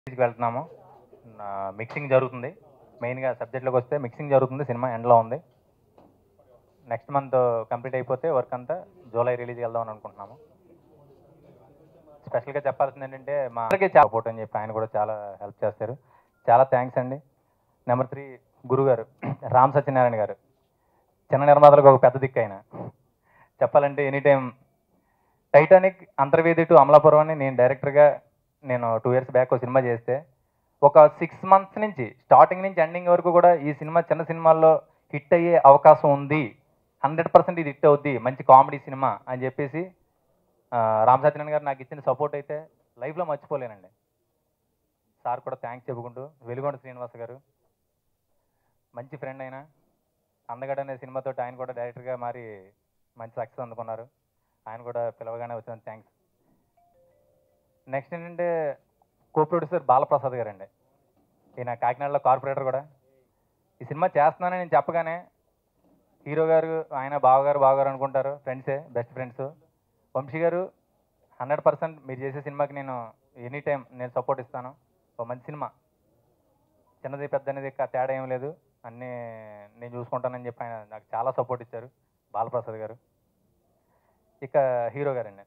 కి వెళ్తున్నాము మిక్సింగ్ జరుగుతుంది మెయిన్గా సబ్జెక్ట్లోకి వస్తే మిక్సింగ్ జరుగుతుంది సినిమా ఎండ్లో ఉంది నెక్స్ట్ మంత్ కంప్లీట్ అయిపోతే వర్క్ అంతా జూలై రిలీజ్ వెళ్దాం అని అనుకుంటున్నాము స్పెషల్గా చెప్పాల్సింది ఏంటంటే మా అందరికీ చాలా సపోర్ట్ అని చెప్పి ఆయన కూడా చాలా హెల్ప్ చేస్తారు చాలా థ్యాంక్స్ అండి నెంబర్ త్రీ గురువు గారు రామ్ సత్యనారాయణ గారు చిన్న నిర్మాతలకు ఒక పెద్ద దిక్కు ఆయన చెప్పాలంటే any time Titanic Antarvedi to Amalapuram అని నేను డైరెక్టర్గా నేను టూ ఇయర్స్ బ్యాక్ ఒక సినిమా చేస్తే ఒక సిక్స్ మంత్స్ నుంచి స్టార్టింగ్ నుంచి ఎండింగ్ వరకు కూడా ఈ సినిమా చిన్న సినిమాల్లో హిట్ అయ్యే అవకాశం ఉంది హండ్రెడ్ పర్సెంట్ ఇది హిట్ అవుద్ది మంచి కామెడీ సినిమా అని చెప్పేసి ఆ, రామ్ సత్యనారాయణ గారు నాకు ఇచ్చిన సపోర్ట్ అయితే లైఫ్లో మర్చిపోలేనండి సార్ కూడా థ్యాంక్స్ చెప్పుకుంటూ వెలుగొండ శ్రీనివాస్ గారు మంచి ఫ్రెండ్ అయినా అందగడ అనే సినిమాతో ఆయన కూడా డైరెక్టర్గా మారి మంచి సక్సెస్ అందుకున్నారు ఆయన కూడా పిలవగానే వచ్చిన థ్యాంక్స్ నెక్స్ట్ ఏంటంటే కో ప్రొడ్యూసర్ బాలప్రసాద్ గారండి ఈయన కాకినాడలో కార్పొరేటర్ కూడా ఈ సినిమా చేస్తున్నానని నేను చెప్పగానే హీరో గారు ఆయన బావగారు బావగారు అనుకుంటారు ఫ్రెండ్సే బెస్ట్ ఫ్రెండ్స్ వంశీ గారు హండ్రెడ్ పర్సెంట్ మీరు చేసే సినిమాకి నేను ఎనీ టైం నేను సపోర్ట్ ఇస్తాను ఒక మంచి సినిమా చిన్నది పెద్దది కా- తేడా ఏం లేదు అన్నీ నేను చూసుకుంటానని చెప్పి ఆయన నాకు చాలా సపోర్ట్ ఇచ్చారు బాలప్రసాద్ గారు ఇక హీరో గారండి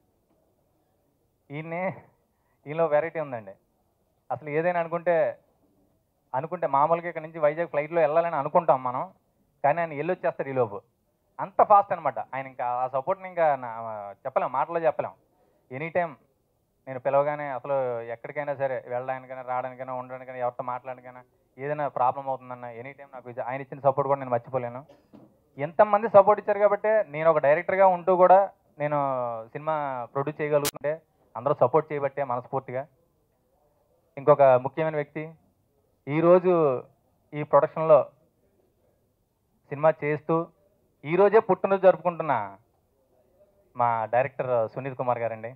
ఈయన్ని ఈయనలో వెరైటీ ఉందండి అసలు ఏదైనా అనుకుంటే అనుకుంటే మామూలుగా ఇక్కడ నుంచి వైజాగ్ ఫ్లైట్లో వెళ్ళాలని అనుకుంటాం మనం కానీ ఆయన వెళ్ళి వచ్చేస్తారు ఈలోపు అంత ఫాస్ట్ అనమాట ఆయన ఇంకా ఆ సపోర్ట్ని ఇంకా నా చెప్పలేం మాటలో చెప్పలేం ఎనీ టైం నేను పిలవగానే అసలు ఎక్కడికైనా సరే వెళ్ళడానికైనా రావడానికైనా ఉండడానికైనా ఎవరితో మాట్లాడడానికైనా ఏదైనా ప్రాబ్లం అవుతుందన్న ఎనీ టైం నాకు ఇది- ఆయన ఇచ్చిన సపోర్ట్ కూడా నేను మర్చిపోలేను ఎంతమంది సపోర్ట్ ఇచ్చారు కాబట్టి నేను ఒక డైరెక్టర్గా ఉంటూ కూడా నేను సినిమా ప్రొడ్యూస్ చేయగలుగుతుంటే అందరూ సపోర్ట్ చేయబట్టే మనస్ఫూర్తిగా ఇంకొక ముఖ్యమైన వ్యక్తి ఈరోజు ఈ ప్రొడక్షన్లో సినిమా చేస్తూ ఈరోజే పుట్టినరోజు జరుపుకుంటున్న మా డైరెక్టర్ సునీత్ కుమార్ గారండి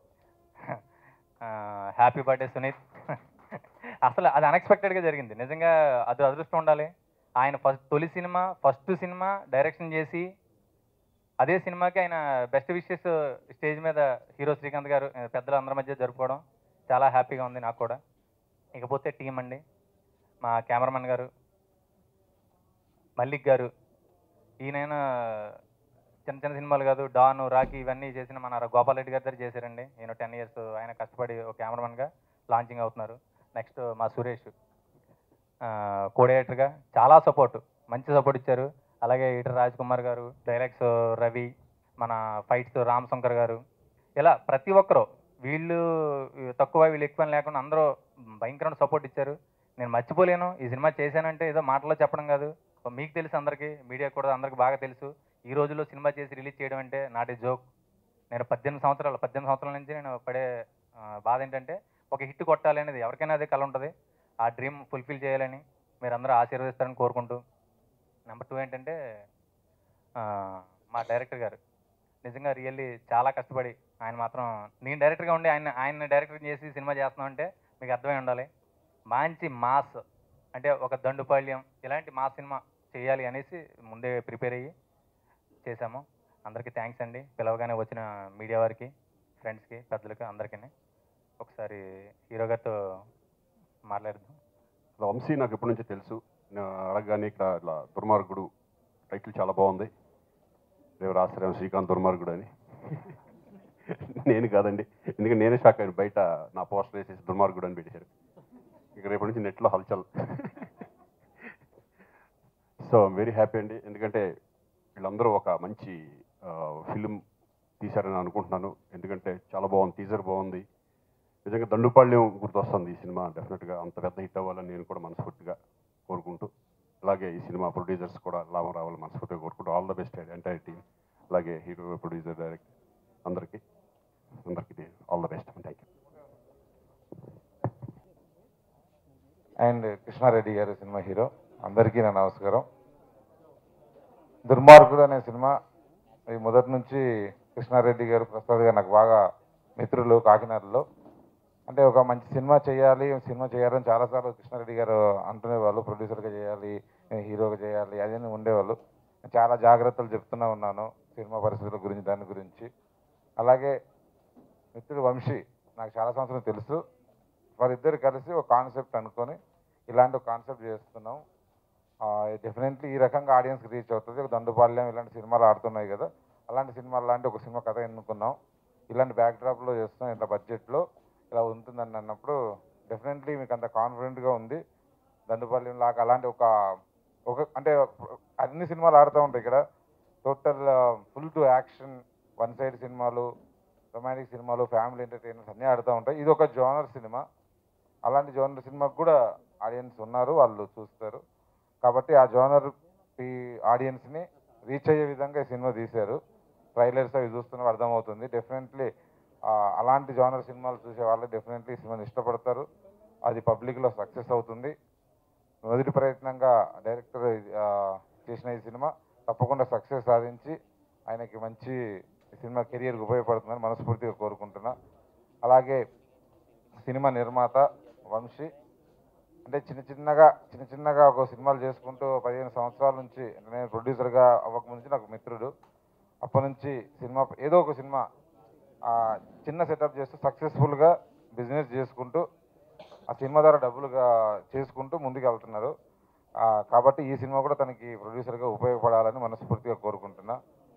హ్యాపీ బర్త్డే సునీత్ అసలు అది అన్ఎక్స్పెక్టెడ్గా జరిగింది నిజంగా అది అదృష్టం ఉండాలి ఆయన ఫస్ట్ తొలి సినిమా ఫస్ట్ సినిమా డైరెక్షన్ చేసి అదే సినిమాకి ఆయన బెస్ట్ విషెస్ స్టేజ్ మీద హీరో శ్రీకాంత్ గారు ఆ, పెద్దల అందరి మధ్య జరుపుకోవడం చాలా హ్యాపీగా ఉంది నాకు కూడా ఇకపోతే టీం అండి మా కెమెరామెన్ గారు మల్లిక్ గారు ఈయనైనా చిన్న చిన్న సినిమాలు కాదు డాను రాకీ ఇవన్నీ చేసిన మన గోపాల్ రెడ్డి గారి దగ్గర చేశారండి ఈయన టెన్ ఇయర్స్ ఆయన కష్టపడి ఒక కెమెరామెన్గా లాంచింగ్ అవుతున్నారు నెక్స్ట్ మా సురేష్ కోడేటర్గా చాలా సపోర్ట్ మంచి సపోర్ట్ ఇచ్చారు అలాగే ఈటర్ రాజ్ కుమార్ గారు డైరెక్ట్స్ రవి మన ఫైట్స్ రామ్ శంకర్ గారు ఇలా ప్రతి ఒక్కరు వీళ్ళు తక్కువ వీళ్ళు ఎక్కువ అని లేకుండా అందరూ భయంకరమైన సపోర్ట్ ఇచ్చారు నేను మర్చిపోలేను ఈ సినిమా చేశానంటే ఏదో మాటలో చెప్పడం కాదు మీకు తెలుసు అందరికీ మీడియా కూడా అందరికీ బాగా తెలుసు ఈ రోజుల్లో సినిమా చేసి రిలీజ్ చేయడం అంటే నాటి జోక్ నేను పద్దెనిమిది సంవత్సరాలు పద్దెనిమిది సంవత్సరాల నుంచి నేను పడే ఆ, బాధ ఏంటంటే ఒక హిట్ కొట్టాలి అనేది ఎవరికైనా అదే కళ ఉంటుంది ఆ డ్రీమ్ ఫుల్ఫిల్ చేయాలని మీరు అందరూ ఆశీర్వదిస్తారని కోరుకుంటూ నెంబర్ టూ ఏంటంటే ఆ, మా డైరెక్టర్ గారు నిజంగా రియల్లీ చాలా కష్టపడి ఆయన మాత్రం నేను డైరెక్టర్గా ఉండి ఆయన ఆయన డైరెక్టర్ చేసి సినిమా చేస్తున్నామంటే మీకు అర్థమై ఉండాలి మంచి మాస్ అంటే ఒక దండుపాళ్యం ఇలాంటి మాస్ సినిమా చేయాలి అనేసి ముందే ప్రిపేర్ అయ్యి చేశాము అందరికీ థ్యాంక్స్ అండి పిలవగానే వచ్చిన మీడియా వారికి ఫ్రెండ్స్కి పెద్దలకి అందరికీ ఒకసారి హీరో గారితో మాట్లాడదాం వంశీ నాకు ఎప్పటి నుంచో తెలుసు నేను అడగగానే ఇక్కడ ఇట్లా దుర్మార్గుడు టైటిల్ చాలా బాగుంది దేవరాశ్రయం శ్రీకాంత్ దుర్మార్గుడు అని నేను కాదండి ఎందుకంటే నేనే షాక్ అయ్యాను బయట నా పోస్టర్ వేసేసి దుర్మార్గుడు అని పెట్టారు ఇక రేపటి నుంచి నెట్లో హల్చల్ సో వెరీ హ్యాపీ అండి ఎందుకంటే వీళ్ళందరూ ఒక మంచి ఫిలిం తీశారని అనుకుంటున్నాను ఎందుకంటే చాలా బాగుంది టీజర్ బాగుంది నిజంగా దండుపాళ్యం గుర్తొస్తుంది ఈ సినిమా డెఫినెట్గా అంత పెద్ద హిట్ అవ్వాలని నేను కూడా మనస్ఫూర్తిగా కోరుకుంటూ అలాగే ఈ సినిమా ప్రొడ్యూసర్స్ కూడా లాభం రావాలని మనస్ఫూర్తిగా కోరుకుంటూ all the best entire team అలాగే హీరో ప్రొడ్యూసర్ డైరెక్టర్ అందరికీ అందరికీ all the best thank you and Krishna Reddy garu cinema hero అందరికీ నా నమస్కారం దుర్మార్గుడు అనే సినిమా ఈ మొదటి నుంచి కృష్ణారెడ్డి గారు ప్రసాద్ గారు నాకు బాగా మిత్రులు కాకినాడలో అంటే ఒక మంచి సినిమా చేయాలి సినిమా చేయాలని చాలాసార్లు కృష్ణారెడ్డి గారు అంటునేవాళ్ళు ప్రొడ్యూసర్గా చేయాలి హీరోగా చేయాలి అదే ఉండేవాళ్ళు చాలా జాగ్రత్తలు చెప్తూనే ఉన్నాను సినిమా పరిస్థితుల గురించి దాని గురించి అలాగే మిత్రుడు వంశీ నాకు చాలా సంవత్సరం తెలుసు వారిద్దరు కలిసి ఒక కాన్సెప్ట్ అనుకొని ఇలాంటి ఒక కాన్సెప్ట్ చేస్తున్నాం డెఫినెట్లీ ఈ రకంగా ఆడియన్స్కి రీచ్ అవుతుంది ఒక దండుపాల్యం ఇలాంటి సినిమాలు ఆడుతున్నాయి కదా అలాంటి సినిమాలు లాంటి ఒక సినిమా కథ ఎన్నుకున్నాం ఇలాంటి బ్యాక్డ్రాప్లో చేస్తున్నాం ఇట్లా బడ్జెట్లో ఇలా ఉంటుందని అన్నప్పుడు డెఫినెట్లీ మీకు అంత కాన్ఫిడెంట్గా ఉంది దండుపాల్యం లాగా అలాంటి ఒక ఒక అంటే అన్ని సినిమాలు ఆడుతూ ఉంటాయి ఇక్కడ total full to action one side సినిమాలు రొమాంటిక్ సినిమాలు ఫ్యామిలీ ఎంటర్టైనర్స్ అన్నీ ఆడుతూ ఉంటాయి ఇది ఒక జోనర్ సినిమా అలాంటి జోనర్ సినిమాకు కూడా ఆడియన్స్ ఉన్నారు వాళ్ళు చూస్తారు కాబట్టి ఆ జోనర్ ఈ ఆడియన్స్ని రీచ్ అయ్యే విధంగా ఈ సినిమా తీశారు ట్రైలర్స్ అవి చూస్తున్నవి అర్థమవుతుంది డెఫినెట్లీ అలాంటి జోనర్ సినిమాలు చూసే వాళ్ళు డెఫినెట్లీ ఈ సినిమాని ఇష్టపడతారు అది పబ్లిక్లో సక్సెస్ అవుతుంది మొదటి ప్రయత్నంగా డైరెక్టర్ ఆ, చేసిన ఈ సినిమా తప్పకుండా సక్సెస్ సాధించి ఆయనకి మంచి సినిమా కెరియర్కి ఉపయోగపడుతుందని మనస్ఫూర్తిగా కోరుకుంటున్నా అలాగే సినిమా నిర్మాత వంశీ అంటే చిన్న చిన్నగా చిన్న చిన్నగా ఒక సినిమాలు చేసుకుంటూ పదిహేను సంవత్సరాల నుంచి నేను ప్రొడ్యూసర్గా అవ్వక నుంచి నాకు మిత్రుడు అప్పటి నుంచి సినిమా ఏదో ఒక సినిమా ఆ, చిన్న సెటప్ చేస్తూ సక్సెస్ఫుల్గా బిజినెస్ చేసుకుంటూ ఆ సినిమా ద్వారా డబ్బులుగా చేసుకుంటూ ముందుకు వెళ్తున్నారు ఆ, కాబట్టి ఈ సినిమా కూడా తనకి ప్రొడ్యూసర్గా ఉపయోగపడాలని మనస్ఫూర్తిగా కోరుకుంటున్నా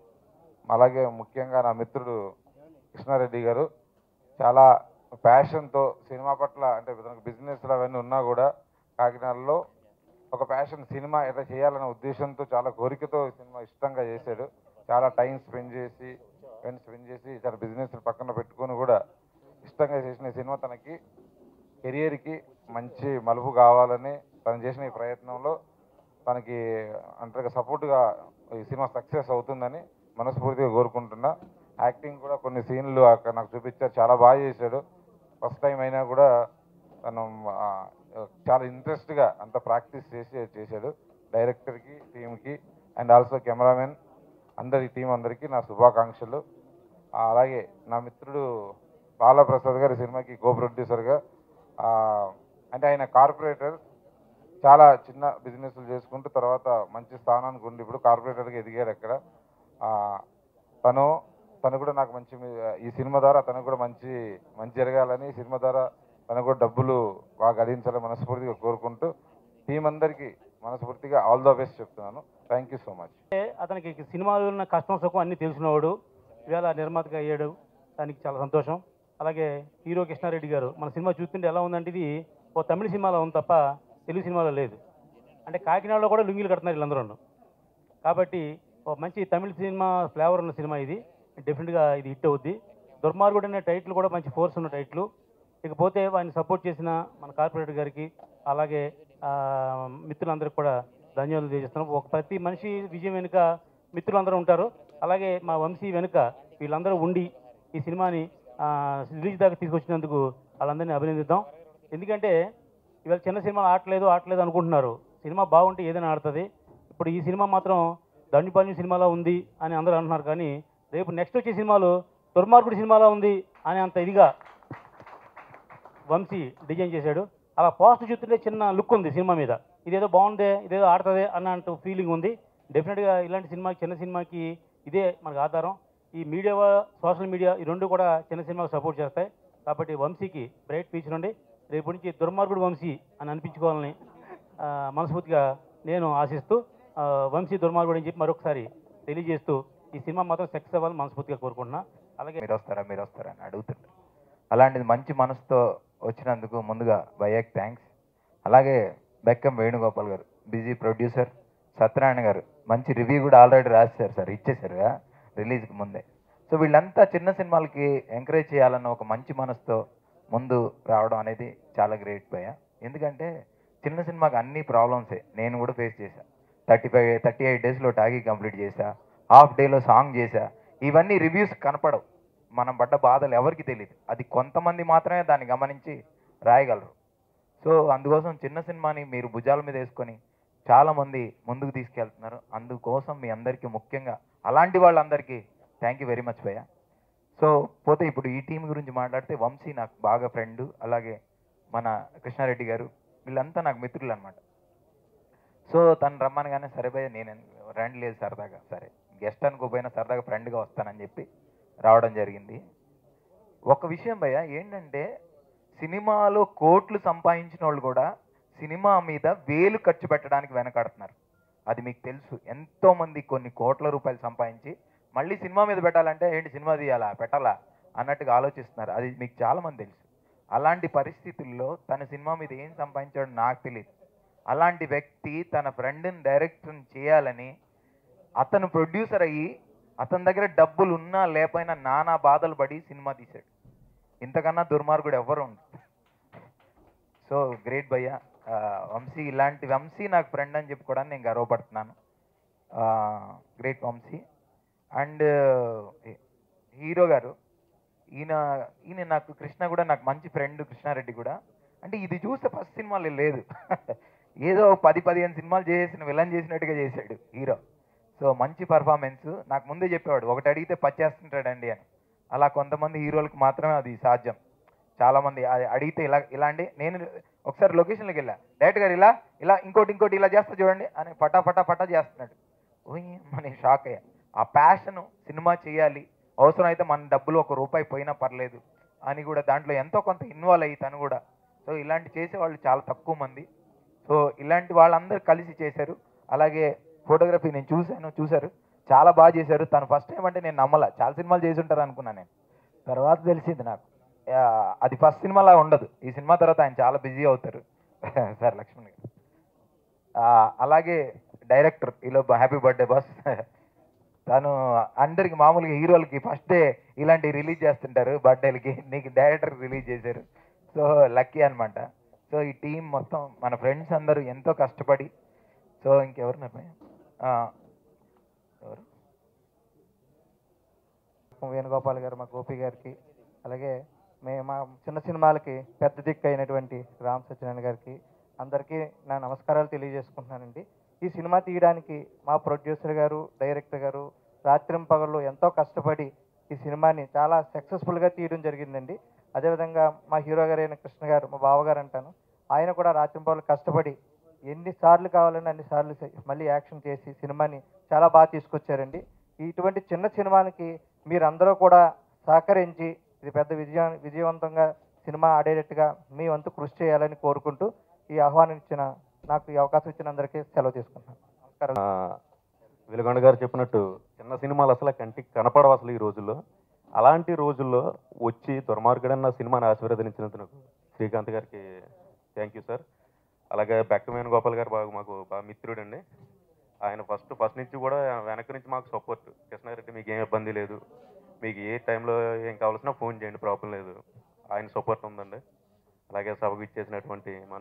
అలాగే ముఖ్యంగా నా మిత్రుడు కృష్ణారెడ్డి గారు చాలా ప్యాషన్తో సినిమా పట్ల అంటే తనకు బిజినెస్లు అవన్నీ ఉన్నా కూడా కాకినాడలో ఒక ప్యాషన్ సినిమా ఎట్లా చేయాలనే ఉద్దేశంతో చాలా కోరికతో ఈ సినిమా ఇష్టంగా చేశాడు చాలా టైం స్పెండ్ చేసి టైం స్పెండ్ చేసి చాలా బిజినెస్ పక్కన పెట్టుకొని కూడా ఇష్టంగా చేసిన ఈ సినిమా తనకి కెరియర్కి మంచి మలుపు కావాలని తను చేసిన ఈ ప్రయత్నంలో తనకి అంటే సపోర్ట్గా ఈ సినిమా సక్సెస్ అవుతుందని మనస్ఫూర్తిగా కోరుకుంటున్నా యాక్టింగ్ కూడా కొన్ని సీన్లు అక్కడ నాకు చూపించారు చాలా బాగా చేశాడు ఫస్ట్ టైం అయినా కూడా తను ఆ, చాలా ఇంట్రెస్ట్గా అంత ప్రాక్టీస్ చేసి చేశాడు డైరెక్టర్కి టీంకి అండ్ ఆల్సో కెమెరామెన్ అందరి టీం అందరికీ నా శుభాకాంక్షలు ఆ, అలాగే నా మిత్రుడు బాలప్రసాద్ గారి సినిమాకి కో ప్రొడ్యూసర్గా అంటే ఆయన కార్పొరేటర్ చాలా చిన్న బిజినెస్లు చేసుకుంటూ తర్వాత మంచి స్థానానికి ఉండి ఇప్పుడు కార్పొరేటర్గా ఎదిగాడు అక్కడ ఆ, తను తను కూడా నాకు మంచి మీ- ఈ సినిమా ద్వారా తనకు కూడా మంచి మంచి జరగాలని ఈ సినిమా ద్వారా తనకు కూడా డబ్బులు బాగా గడించాలని మనస్ఫూర్తిగా కోరుకుంటూ టీం అందరికీ మనస్ఫూర్తిగా ఆల్ ద బెస్ట్ చెప్తున్నాను థ్యాంక్ యూ సో మచ్ అతనికి సినిమాలో ఉన్న కష్టం సుఖం అన్నీ తెలిసినవాడు ఇవాళ నిర్మాతగా అయ్యాడు దానికి చాలా సంతోషం అలాగే హీరో కృష్ణారెడ్డి గారు మన సినిమా చూస్తుంటే ఎలా ఉందంటే ఇది ఓ తమిళ సినిమాలో ఉంది తప్ప తెలుగు సినిమాలో లేదు అంటే కాకినాడలో కూడా లుంగీలు కడుతున్నారు వీళ్ళందరూ కాబట్టి ఓ మంచి తమిళ సినిమా ఫ్లేవర్ ఉన్న సినిమా ఇది డెఫినెట్గా ఇది హిట్ అవుద్ది దుర్మార్గుడు అనే టైటిల్ కూడా మంచి ఫోర్స్ ఉన్న టైటిల్ ఇకపోతే వాడిని సపోర్ట్ చేసిన మన కార్పొరేటర్ గారికి అలాగే ఆ, మిత్రులందరికీ కూడా ధన్యవాదాలు తెలియజేస్తున్నాం ఒక ప్రతి మనిషి విజయం వెనుక మిత్రులందరూ ఉంటారు అలాగే మా వంశీ వెనుక వీళ్ళందరూ ఉండి ఈ సినిమాని ఆ, రిలీజ్ దాకా తీసుకొచ్చినందుకు వాళ్ళందరినీ అభినందిద్దాం ఎందుకంటే ఇవాళ చిన్న సినిమాలు ఆడలేదు ఆడలేదు అనుకుంటున్నారు సినిమా బాగుంటే ఏదైనా ఆడుతుంది ఇప్పుడు ఈ సినిమా మాత్రం దండిపాల్యం సినిమాలో ఉంది అని అందరూ అంటున్నారు కానీ రేపు నెక్స్ట్ వచ్చే సినిమాలు దుర్మార్గుడి సినిమాలో ఉంది అని అంత ఇదిగా వంశీ డిజైన్ చేశాడు అలా పోస్టర్ చూస్తుంటే చిన్న లుక్ ఉంది సినిమా మీద ఇదేదో బాగుందే ఇదేదో ఆడుతుంది అన్నట్టు ఫీలింగ్ ఉంది డెఫినెట్గా ఇలాంటి సినిమాకి చిన్న సినిమాకి ఇదే మనకు ఆధారం ఈ మీడియా సోషల్ మీడియా ఈ రెండు కూడా చిన్న సినిమాకు సపోర్ట్ చేస్తాయి కాబట్టి వంశీకి బ్రైట్ ఫ్యూచర్ ఉండి రేపు నుంచి దుర్మార్గుడు వంశీ అని అనిపించుకోవాలని ఆ, మనస్ఫూర్తిగా నేను ఆశిస్తూ ఆ, వంశీ దుర్మార్గుడు అని చెప్పి మరొకసారి తెలియజేస్తూ ఈ సినిమా మాత్రం సక్సెస్ అవ్వాలని మనస్ఫూర్తిగా కోరుకుంటున్నా అలాగే మీరు వస్తారా మీరు వస్తారా అని అడుగుతుంటారు అలాంటిది మంచి మనసుతో వచ్చినందుకు ముందుగా భయ్యాకి థ్యాంక్స్ అలాగే బెక్కం వేణుగోపాల్ గారు బిజీ ప్రొడ్యూసర్ సత్యనారాయణ గారు మంచి రివ్యూ కూడా ఆల్రెడీ రాశారు సార్ ఇచ్చేసారు రిలీజ్కి ముందే సో వీళ్ళంతా చిన్న సినిమాలకి ఎంకరేజ్ చేయాలన్న ఒక మంచి మనసుతో ముందు రావడం అనేది చాలా గ్రేట్ భయ్య ఎందుకంటే చిన్న సినిమాకి అన్ని ప్రాబ్లమ్సే నేను కూడా ఫేస్ చేశా థర్టీ ఫైవ్ థర్టీ ఎయిట్ డేస్లో టాగీ కంప్లీట్ చేశా హాఫ్ డేలో సాంగ్ చేశా ఇవన్నీ రివ్యూస్ కనపడవు మనం పడ్డ బాధలు ఎవరికి తెలియదు అది కొంతమంది మాత్రమే దాన్ని గమనించి రాయగలరు సో అందుకోసం చిన్న సినిమాని మీరు భుజాల మీద వేసుకొని చాలామంది ముందుకు తీసుకెళ్తున్నారు అందుకోసం మీ అందరికీ ముఖ్యంగా అలాంటి వాళ్ళందరికీ థ్యాంక్ యూ వెరీ మచ్ భయ్య సో పోతే ఇప్పుడు ఈ టీం గురించి మాట్లాడితే వంశీ నాకు బాగా ఫ్రెండ్ అలాగే మన కృష్ణారెడ్డి గారు వీళ్ళంతా నాకు మిత్రులు అనమాట సో తను రమ్మనగానే సరే భయ్య నేను రండి లేదు సరదాగా సరే గెస్ట్ అనుకోపోయినా సరదాగా ఫ్రెండ్గా వస్తానని చెప్పి రావడం జరిగింది ఒక విషయం భయ్య ఏంటంటే సినిమాలో కోట్లు సంపాదించిన వాళ్ళు కూడా సినిమా మీద వేలు ఖర్చు పెట్టడానికి వెనకాడుతున్నారు అది మీకు తెలుసు ఎంతో మంది కొన్ని కోట్ల రూపాయలు సంపాదించి మళ్ళీ సినిమా మీద పెట్టాలంటే ఏంటి సినిమా తీయాలా పెట్టాలా అన్నట్టుగా ఆలోచిస్తున్నారు అది మీకు చాలా మంది తెలుసు అలాంటి పరిస్థితుల్లో తన సినిమా మీద ఏం సంపాదించాడో నాకు తెలియదు అలాంటి వ్యక్తి తన ఫ్రెండ్ని డైరెక్టర్ చేయాలని అతను ప్రొడ్యూసర్ అయ్యి అతని దగ్గర డబ్బులు ఉన్నా లేకపోయినా నానా బాధలు పడి సినిమా తీశాడు ఇంతకన్నా దుర్మార్గుడు ఎవ్వరు ఉండదు సో గ్రేట్ భయ్య ఆ, వంశీ ఇలాంటి వంశీ నాకు ఫ్రెండ్ అని చెప్పుకోవడానికి నేను గర్వపడుతున్నాను great Vamsi and hero garu ఈయన ఈయన నాకు కృష్ణ కూడా నాకు మంచి ఫ్రెండ్ కృష్ణారెడ్డి కూడా అంటే ఇది చూస్తే ఫస్ట్ సినిమాలో లేదు ఏదో పది పదిహేను సినిమాలు చేసిన విలన్ చేసినట్టుగా చేశాడు హీరో సో మంచి పర్ఫార్మెన్స్ నాకు ముందే చెప్పేవాడు ఒకటి అడిగితే పచ్చేస్తుంటాడండి అని అలా కొంతమంది హీరోలకు మాత్రమే అది సాధ్యం చాలా మంది అది అడిగితే ఇలా ఇలా అండి నేను ఒకసారి లొకేషన్లోకి వెళ్ళా డైరెక్ట్ గారు ఇలా ఇలా ఇంకోటి ఇంకోటి ఇలా చేస్తా చూడండి అని పటా పటా పటా చేస్తున్నాడు ఓయ్ మన షాక్ అయ్యా ఆ ప్యాషన్ సినిమా చేయాలి అవసరం అయితే మన డబ్బులు ఒక రూపాయి పోయినా పర్లేదు అని కూడా దాంట్లో ఎంతో కొంత ఇన్వాల్వ్ అయ్యి తను కూడా సో ఇలాంటి చేసే వాళ్ళు చాలా తక్కువ మంది సో ఇలాంటి వాళ్ళందరూ కలిసి చేశారు అలాగే ఫోటోగ్రఫీ నేను చూశాను చూశారు చాలా బాగా చేశారు తను ఫస్ట్ టైం అంటే నేను నమ్మలా చాలా సినిమాలు చేసి ఉంటారు అనుకున్నాను నేను తర్వాత తెలిసింది నాకు ఆ, అది ఫస్ట్ సినిమాలా ఉండదు ఈ సినిమా తర్వాత ఆయన చాలా బిజీ అవుతారు సార్ లక్ష్మణ్ గారు ఆ, అలాగే డైరెక్టర్ ఈలో హ్యాపీ బర్త్డే బాస్ తను అందరికి మామూలుగా హీరోలకి ఫస్ట్ డే ఇలాంటి రిలీజ్ చేస్తుంటారు బర్త్డేలకి నీకు డైరెక్టర్ రిలీజ్ చేశారు సో లక్కీ అన్నమాట సో ఈ టీం మొత్తం మన ఫ్రెండ్స్ అందరూ ఎంతో కష్టపడి సో ఇంకెవరు నిర్ణయం ఎవరు వేణుగోపాల్ గారు మా గోపి గారికి అలాగే మేము మా చిన్న సినిమాలకి పెద్ద దిక్కు అయినటువంటి రామ్ సత్యనారాయణ గారికి అందరికీ నా నమస్కారాలు తెలియజేసుకుంటున్నానండి ఈ సినిమా తీయడానికి మా ప్రొడ్యూసర్ గారు డైరెక్టర్ గారు రాత్రింపగళ్ళు ఎంతో కష్టపడి ఈ సినిమాని చాలా సక్సెస్ఫుల్గా తీయడం జరిగిందండి అదేవిధంగా మా హీరో గారైన కృష్ణ గారు మా బావగారు అంటాను ఆయన కూడా రాత్రింపగళ్ళు కష్టపడి ఎన్నిసార్లు కావాలని అన్నిసార్లు చే- మళ్ళీ యాక్షన్ చేసి సినిమాని చాలా బాగా తీసుకొచ్చారండి ఇటువంటి చిన్న సినిమాలకి మీరందరూ కూడా సహకరించి ఇది పెద్ద విజయ విజయవంతంగా సినిమా ఆడేటట్టుగా మీ వంతు కృషి చేయాలని కోరుకుంటూ ఈ ఆహ్వానం ఇచ్చిన నాకు ఈ అవకాశం ఇచ్చిన అందరికీ సెలవు తీసుకుంటున్నాను నమస్కారం వెలుగొండ గారు చెప్పినట్టు చిన్న సినిమాలు అసలు కంటికి కనపడవు అసలు ఈ రోజుల్లో అలాంటి రోజుల్లో వచ్చి దుర్మార్గుడన్న సినిమాని ఆశీర్వదించినందుకు శ్రీకాంత్ గారికి థ్యాంక్ యూ సార్ అలాగే బెక్కమేన గోపాల్ గారు బాగా మాకు బాగా మిత్రుడండి ఆయన ఫస్ట్ ఫస్ట్ నుంచి కూడా వెనక నుంచి మాకు సపోర్ట్ కృష్ణారెడ్డి మీకు ఏం ఇబ్బంది లేదు మీకు ఏ టైంలో ఏం కావాల్సినా ఫోన్ చేయండి ప్రాబ్లం లేదు ఆయన సపోర్ట్ ఉందండి అలాగే సభకు ఇచ్చేసినటువంటి మన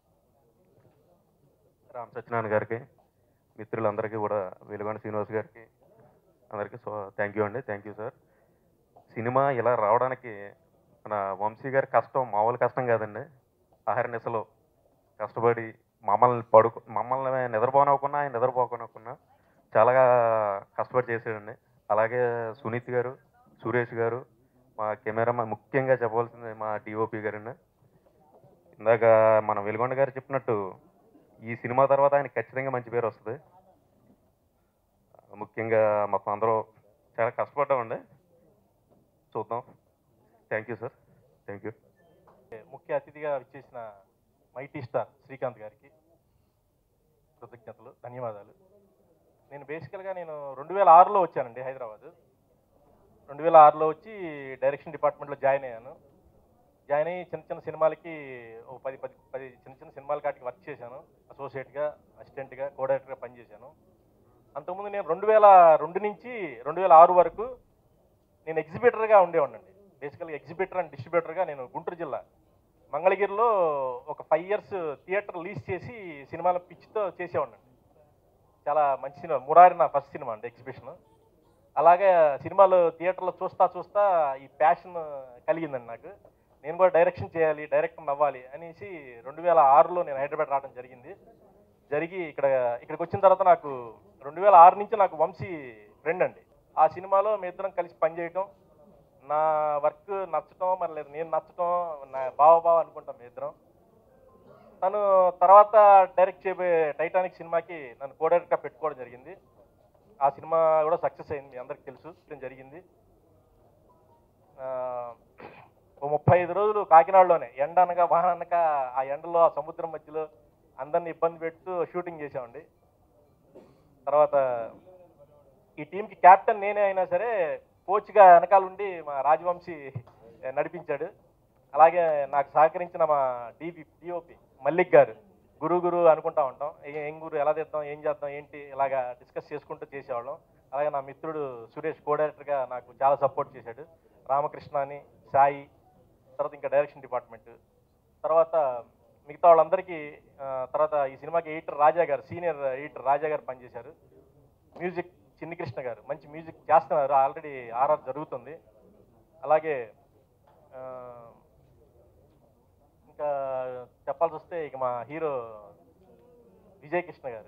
రామ్ సత్యనారాయణ గారికి మిత్రులందరికీ కూడా వెలుగొండ శ్రీనివాస్ గారికి అందరికీ సో థ్యాంక్ యూ అండి థ్యాంక్ యూ సార్ సినిమా ఇలా రావడానికి మన వంశీ గారి కష్టం మామూలు కష్టం కాదండి అహర్నిశలో కష్టపడి మమ్మల్ని పడుకు మమ్మల్ని నిద్రపోనవ్వకున్నా ఆయన నిద్రపోకనవ్వకున్నా చాలా కష్టపడి చేశాడండి అలాగే సునీత్ గారు సురేష్ గారు మా కెమెరా ముఖ్యంగా చెప్పవలసింది మా డిఓపి గారండి ఇందాక మన వెలుగొండ గారు చెప్పినట్టు ఈ సినిమా తర్వాత ఆయన ఖచ్చితంగా మంచి పేరు వస్తుంది ముఖ్యంగా మొత్తం అందరూ చాలా కష్టపడ్డామండి చూద్దాం thank you sir thank you ముఖ్య అతిథిగా విచ్చేసిన మైటీ స్టార్ శ్రీకాంత్ గారికి కృతజ్ఞతలు ధన్యవాదాలు నేను బేసికల్గా నేను రెండు వేల ఆరులో వచ్చానండి హైదరాబాద్ రెండు వేల ఆరులో వచ్చి డైరెక్షన్ డిపార్ట్మెంట్లో జాయిన్ అయ్యాను జాయిన్ అయ్యి చిన్న చిన్న సినిమాలకి ఒక పది పది పది చిన్న చిన్న సినిమాల కాటికి వర్క్ చేశాను అసోసియేట్గా అసిస్టెంట్గా కో డైరెక్టర్గా పనిచేశాను అంతకుముందు నేను రెండు వేల రెండు నుంచి రెండు వేల ఆరు వరకు నేను ఎగ్జిబిటర్గా ఉండేవాడినండి బేసికల్గా ఎగ్జిబిటర్ అండ్ డిస్ట్రిబ్యూటర్గా నేను గుంటూరు జిల్లా మంగళగిరిలో ఒక ఫైవ్ ఇయర్స్ థియేటర్ లీజ్ చేసి సినిమాల పిచ్చితో చేసేవాడినండి చాలా మంచి సినిమా మురారి నా ఫస్ట్ సినిమా అండి ఎగ్జిబిషన్ అలాగే సినిమాలు థియేటర్లో చూస్తా చూస్తా ఈ ప్యాషన్ కలిగిందండి నాకు నేను కూడా డైరెక్షన్ చేయాలి డైరెక్టర్ అవ్వాలి అనేసి రెండు వేల ఆరులో నేను హైదరాబాద్ రావడం జరిగింది జరిగి ఇక్కడ ఇక్కడికి వచ్చిన తర్వాత నాకు రెండు వేల ఆరు నుంచి నాకు వంశీ ఫ్రెండ్ అండి ఆ సినిమాలో మీ ఇద్దరం కలిసి పనిచేయటం నా వర్క్ నచ్చటం మరి లేదు నేను నచ్చటం నా బావ బావ అనుకుంటాం మీ ఇద్దరం తను తర్వాత డైరెక్ట్ చేయబోయే టైటానిక్ సినిమాకి నన్ను కో డైరెక్ట్గా పెట్టుకోవడం జరిగింది ఆ సినిమా కూడా సక్సెస్ అయింది మీ అందరికి తెలుసు ఇది జరిగింది ఆ, ఓ ముప్పై ఐదు రోజులు కాకినాడలోనే ఎండ అనగా వాన అనగా ఆ ఎండలో ఆ సముద్రం మధ్యలో అందరిని ఇబ్బంది పెడుతూ షూటింగ్ చేసామండి తర్వాత ఈ టీంకి కెప్టెన్ నేనే అయినా సరే కోచ్గా వెనకాల ఉండి మా రాజవంశీ నడిపించాడు అలాగే నాకు సహకరించిన మా డిపి డిఓపి మల్లిక్ గారు గురు గురు అనుకుంటా ఉంటాం ఏ- ఏం గురు ఎలా తెద్దాం ఏం చేద్దాం ఏంటి ఇలాగా డిస్కస్ చేసుకుంటూ చేసేవాళ్ళం అలాగే నా మిత్రుడు సురేష్ కో డైరెక్టర్గా నాకు చాలా సపోర్ట్ చేశాడు రామకృష్ణ అని సాయి తర్వాత ఇంకా డైరెక్షన్ డిపార్ట్మెంట్ తర్వాత మిగతా వాళ్ళందరికీ ఆ, తర్వాత ఈ సినిమాకి ఎడిటర్ రాజా గారు సీనియర్ ఎడిటర్ రాజా గారు పనిచేశారు మ్యూజిక్ చిన్ని కృష్ణ గారు మంచి మ్యూజిక్ చేస్తున్నారు ఆల్రెడీ ఆర్ఆర్ జరుగుతుంది అలాగే ఆ, ఇంకా చెప్పాల్సి వస్తే ఇక మా హీరో విజయ్ కృష్ణ గారు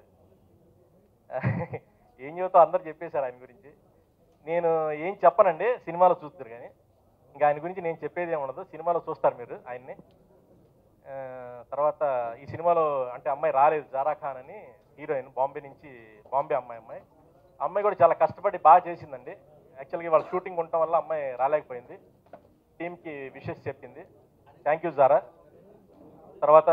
ఏం చెబుతా అందరు చెప్పేశారు ఆయన గురించి నేను ఏం చెప్పనండి సినిమాలో చూస్తారు కానీ ఇంకా ఆయన గురించి నేను చెప్పేది ఏమి ఉండదు సినిమాలో చూస్తారు మీరు ఆయన్ని ఆ, తర్వాత ఈ సినిమాలో అంటే అమ్మాయి రాలేదు జారా ఖాన్ అని హీరోయిన్ బాంబే నుంచి బాంబే అమ్మాయి అమ్మాయి అమ్మాయి కూడా చాలా కష్టపడి బాగా చేసిందండి యాక్చువల్గా వాళ్ళ షూటింగ్ ఉండటం వల్ల అమ్మాయి రాలేకపోయింది టీంకి విషెస్ చెప్పింది థ్యాంక్ యూ జారా తర్వాత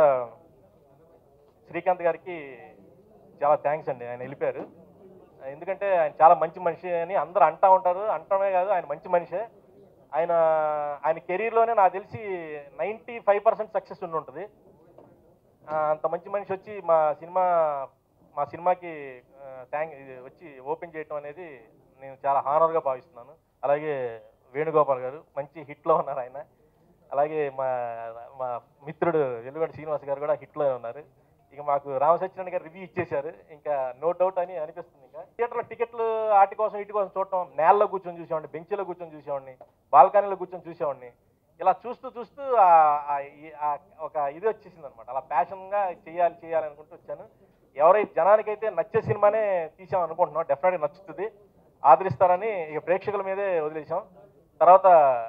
శ్రీకాంత్ గారికి చాలా థ్యాంక్స్ అండి ఆయన వెళ్ళిపోయారు ఎందుకంటే ఆయన చాలా మంచి మనిషి అని అందరూ అంటా ఉంటారు అంటమే కాదు ఆయన మంచి మనిషే ఆయన ఆయన కెరీర్లోనే నాకు తెలిసి నైంటీ ఫైవ్ పర్సెంట్ సక్సెస్ ఉండి ఉంటుంది ఆ, అంత మంచి మనిషి వచ్చి మా సినిమా మా సినిమాకి థ్యాంక్ వచ్చి ఓపెన్ చేయటం అనేది నేను చాలా హానర్గా భావిస్తున్నాను అలాగే వేణుగోపాల్ గారు మంచి హిట్లో ఉన్నారు ఆయన అలాగే మా మా మిత్రుడు వెలుగొండ శ్రీనివాస్ గారు కూడా హిట్లో ఉన్నారు ఇక మాకు రామసత్యనారాయణ గారు రివ్యూ ఇచ్చేశారు ఇంకా నో డౌట్ అని అనిపిస్తుంది ఇంకా థియేటర్లో టికెట్లు ఆటి కోసం ఇటు కోసం చూడటం నేలలో కూర్చొని చూసేవాడిని బెంచ్లో కూర్చొని చూసేవాడిని బాల్కనీలో కూర్చొని చూసేవాడిని ఇలా చూస్తూ చూస్తూ ఆ- ఆ ఈ- ఆ ఒక ఇది వచ్చేసింది అనమాట అలా ప్యాషన్గా చేయాలి చేయాలి అనుకుంటూ వచ్చాను ఎవరైతే జనానికైతే నచ్చే సినిమానే తీసాం అనుకుంటున్నాం డెఫినెట్గా నచ్చుతుంది ఆదరిస్తారని ఇక ప్రేక్షకుల మీదే వదిలేసాం తర్వాత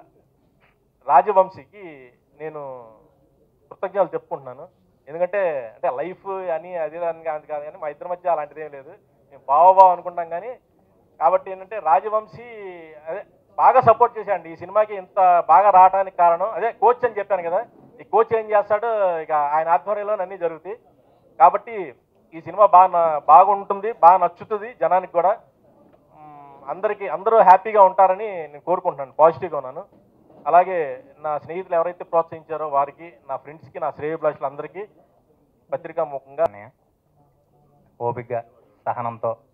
రాజవంశీకి నేను కృతజ్ఞతలు చెప్పుకుంటున్నాను ఎందుకంటే అంటే లైఫ్ అని అది అని కాదు కాదు కానీ మా ఇద్దరి మధ్య అలాంటిది ఏం లేదు మేము బావబావ అనుకుంటాం కానీ కాబట్టి ఏంటంటే రాజవంశీ అదే బాగా సపోర్ట్ చేశాండి ఈ సినిమాకి ఇంత బాగా రావడానికి కారణం అదే కోచ్ అని చెప్పాను కదా ఈ కోచ్ ఏం చేస్తాడో ఇక ఆయన ఆధ్వర్యంలో అన్నీ జరుగుతాయి కాబట్టి ఈ సినిమా బాగా న- బాగుంటుంది బాగా నచ్చుతుంది జనానికి కూడా మ్, అందరికీ అందరూ హ్యాపీగా ఉంటారని నేను కోరుకుంటున్నాను పాజిటివ్గా ఉన్నాను అలాగే నా స్నేహితులు ఎవరైతే ప్రోత్సహించారో వారికి నా ఫ్రెండ్స్కి నా శ్రేయభిలాషులు అందరికీ పత్రికా ముఖంగా ఓపికగా సహనంతో